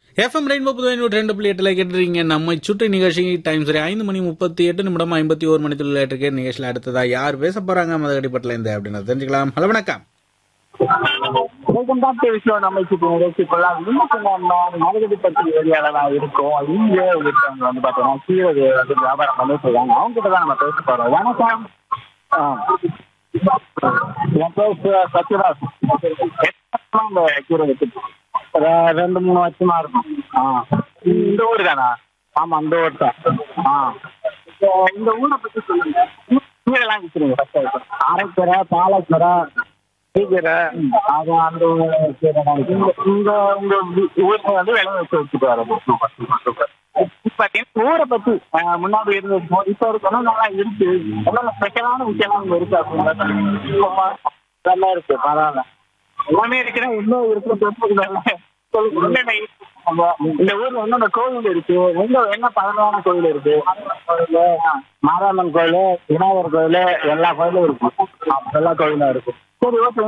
FM rainbow Puduvai நூற்றி ரெண்டு புள்ளி எட்டில் கேட்டுறீங்க நம்மை சுற்றி நிகழ்ச்சி டைம் சரி ஐந்து மணி முப்பத்தி எட்டு நிமிடம் ஐம்பத்தி ஒரு மணி துள்ள இருக்கு நிகழ்ச்சியில் அடுத்ததா யார் பேச போறாங்க மதகடிப்பட்டில் இருந்து அப்படின்னு தெரிஞ்சுக்கலாம் ஹலோ வணக்கம் வெல்கம் பேக் டு விஷயம் நம்ம இப்போ நிகழ்ச்சி கொள்ளலாம் இன்னைக்கு நம்ம மரகதி பற்றி ஏரியால தான் இருக்கோம் இங்க ஒருத்தவங்க வந்து பார்த்தோம்னா கீழே வந்து வியாபாரம் பண்ணிட்டு இருக்காங்க அவங்க கிட்ட தான் நம்ம பேச போறோம் வணக்கம் ஆ. என் பேர் சு- சத்யராஜ் எத்தனை வருஷமா இந்த கீரை வச்சுட்டு ரெ- ரெண்டு மூணு வருஷமா இருக்கும் ஆ இந்த ஊர் தானா ஆமா இந்த ஊர் தான் ஆ இப்போ இந்த ஊரை பத்தி சொல்லுங்க கீரைலாம் விற்கிறீங்க ஃபர்ஸ்ட் அரைக்கீரை பாலக்கீரை கீரை அது அந்த கீரை தான் இங்க இங்க உங்க வீ- ஊர்ல வந்து விளை வச்சு வச்சுட்டு வரோம் சூப்பர் சூப்பர் சூப்பர் பார்த்தீங்கன்னா ஊரை பத்தி அஹ், முன்னாடி இருந்தது இப்போ இருக்கணும் நல்லா இருக்கு என்னென்ன ஸ்பெஷலான விஷயம்லாம் இங்க இருக்கு அப்படின்னா நல்லா இருக்கு பரவாயில்ல எல்லாமே இருக்கிற இன்னும் இருக்கு தெரிஞ்சுக்கல என்னென்ன இருக்கு? நம்ம இந்த ஊர்ல என்னென்ன கோவில் இருக்கு எங்க என்ன பழமையான கோவில் இருக்கு மாரியம்மன் கோயில் விநாயகர் கோயில் எல்லா கோயிலும் இருக்கு எல்லா கோயிலும் இருக்கு சரி ஓகே